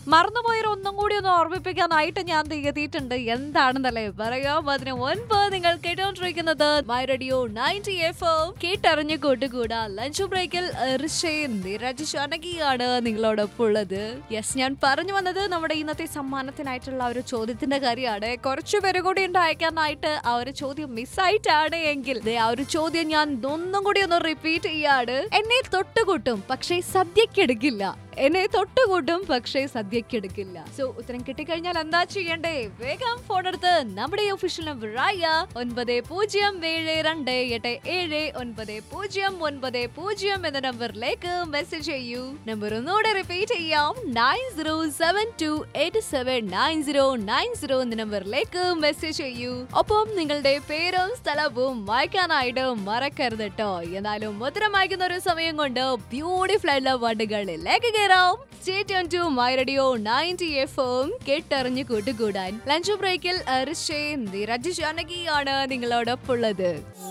മറന്നുപോയൊരു ഒന്നും കൂടി ഒന്ന് ഓർമ്മിപ്പിക്കാനായിട്ട് ഞാൻ എത്തിയിട്ടുണ്ട് എന്താണെന്നല്ലേ പറയാം അതിന് മുൻപ് നിങ്ങൾ കേട്ടോണ്ടിരിക്കുന്നത് മൈ റേഡിയോ നയൻറ്റി എഫ് കേട്ടറിഞ്ഞു കൂട്ടുകൂടാ ലഞ്ച് ബ്രേക്കിൽ ഋഷയും നിരജ് ഷാനകിയാണ് നിങ്ങളോടൊപ്പം ഉള്ളത് യെസ് ഞാൻ പറഞ്ഞു വന്നത് നമ്മുടെ ഇന്നത്തെ സമ്മാനത്തിനായിട്ടുള്ള ആ ഒരു ചോദ്യത്തിന്റെ കാര്യമാണ് കുറച്ചു പേര് കൂടി ഉണ്ട് അയക്കാനായിട്ട് ആ ഒരു ചോദ്യം മിസ്സായിട്ടാണ് എങ്കിൽ ദേ ആ ഒരു ചോദ്യം ഞാൻ ഒന്നും കൂടി ഒന്ന് റിപ്പീറ്റ് ചെയ്യാണ് എന്നെ തൊട്ടുകൂട്ടും പക്ഷേ സദ്യക്കെടുക്കില്ല എന്നെ തൊട്ടുകൂട്ടും പക്ഷേ സദ്യക്കെടുക്കില്ല സോ ഉത്തരം കിട്ടിക്കഴിഞ്ഞാൽ എന്താ ചെയ്യണ്ടേ വേഗം ഫോൺ എടുത്ത് നമ്മുടെ ഒഫീഷ്യൽ നമ്പർ ആയ ഒൻപത് പൂജ്യം ഏഴ് രണ്ട് എട്ട് ഏഴ് ഒൻപത് പൂജ്യം ഒൻപത് പൂജ്യം എന്ന നമ്പറിലേക്ക് മെസ്സേജ് ചെയ്യൂ നമ്പർ ഒന്നുകൂടെ റിപ്പീറ്റ് ചെയ്യാം nine zero seven two eight seven nine zero nine zero എന്ന നമ്പറിലേക്ക് മെസ്സേജ് ചെയ്യൂ ഒപ്പം നിങ്ങളുടെ പേരും സ്ഥലവും വായിക്കാനായിട്ട് മറക്കരുത് കേട്ടോ എന്നാലും ഉത്തരം വായിക്കുന്ന ഒരു സമയം കൊണ്ട് ബ്യൂട്ടിഫുൾ ആയിട്ടുള്ള വേർഡുകളിലേക്ക് കയറാം stay tune to my radio ninety F M കേട്ടറിഞ്ഞു കൂട്ടുകൂടാൻ ലഞ്ച് ബ്രേക്കിൽ അരിഷേ നിരജ് ജാനകിയാണ് നിങ്ങളോടൊപ്പം ഉള്ളത്